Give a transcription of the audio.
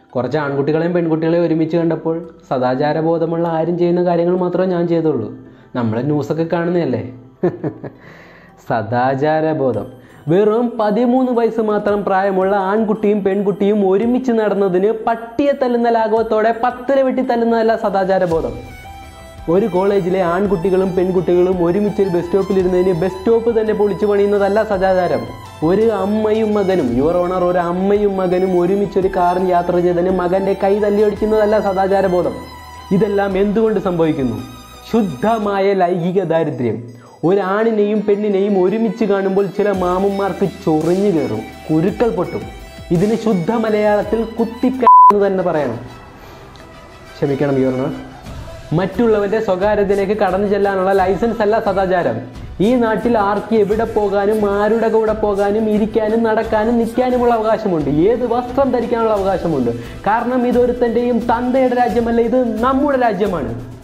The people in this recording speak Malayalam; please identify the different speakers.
Speaker 1: കുറച്ച് ആൺകുട്ടികളെയും പെൺകുട്ടികളെയും ഒരുമിച്ച് കണ്ടപ്പോൾ സദാചാര ബോധമുള്ള ആരും ചെയ്യുന്ന കാര്യങ്ങൾ മാത്രമേ ഞാൻ ചെയ്തുള്ളൂ നമ്മൾ ന്യൂസൊക്കെ കാണുന്നതല്ലേ സദാചാര ബോധം വെറും പതിമൂന്ന് വയസ്സ് മാത്രം പ്രായമുള്ള ആൺകുട്ടിയും പെൺകുട്ടിയും ഒരുമിച്ച് നടന്നതിന് പട്ടിയെ തല്ലുന്ന ലാഘവത്തോടെ പത്തര വെട്ടി തല്ലുന്നതല്ല സദാചാര ബോധം ഒരു കോളേജിലെ ആൺകുട്ടികളും പെൺകുട്ടികളും ഒരുമിച്ച് ഒരു ബസ് സ്റ്റോപ്പിൽ ഇരുന്നതിന് ബസ് സ്റ്റോപ്പ് തന്നെ പൊളിച്ചു പണിയുന്നതല്ല സദാചാരം ഒരു അമ്മയും മകനും യുവർ ഓണർ ഒരു അമ്മയും മകനും ഒരുമിച്ച് ഒരു കാറിൽ യാത്ര ചെയ്തതിന് മകന്റെ കൈ തല്ലിയൊടിക്കുന്നതല്ല സദാചാര ബോധം ഇതെല്ലാം എന്തുകൊണ്ട് സംഭവിക്കുന്നു ശുദ്ധമായ ലൈംഗിക ദാരിദ്ര്യം ഒരാണിനെയും പെണ്ണിനെയും ഒരുമിച്ച് കാണുമ്പോൾ ചില മാമന്മാർക്ക് ചൊറിഞ്ഞു കയറും കുരുക്കൾ പൊട്ടും ഇതിന് ശുദ്ധ മലയാളത്തിൽ കുത്തിക്ക എന്ന് തന്നെ പറയണം ക്ഷമിക്കണം യുവർ മറ്റുള്ളവന്റെ സ്വകാര്യതയിലേക്ക് കടന്നു ചെല്ലാനുള്ള ലൈസൻസ് അല്ല സദാചാരം ഈ നാട്ടിൽ ആർക്ക് എവിടെ പോകാനും ആരുടെ കൂടെ പോകാനും ഇരിക്കാനും നടക്കാനും നിൽക്കാനുമുള്ള അവകാശമുണ്ട് ഏത് വസ്ത്രം ധരിക്കാനുള്ള അവകാശമുണ്ട് കാരണം ഇതൊരുത്തൻ്റെയും തന്തയുടെ രാജ്യമല്ല ഇത് നമ്മുടെ രാജ്യമാണ്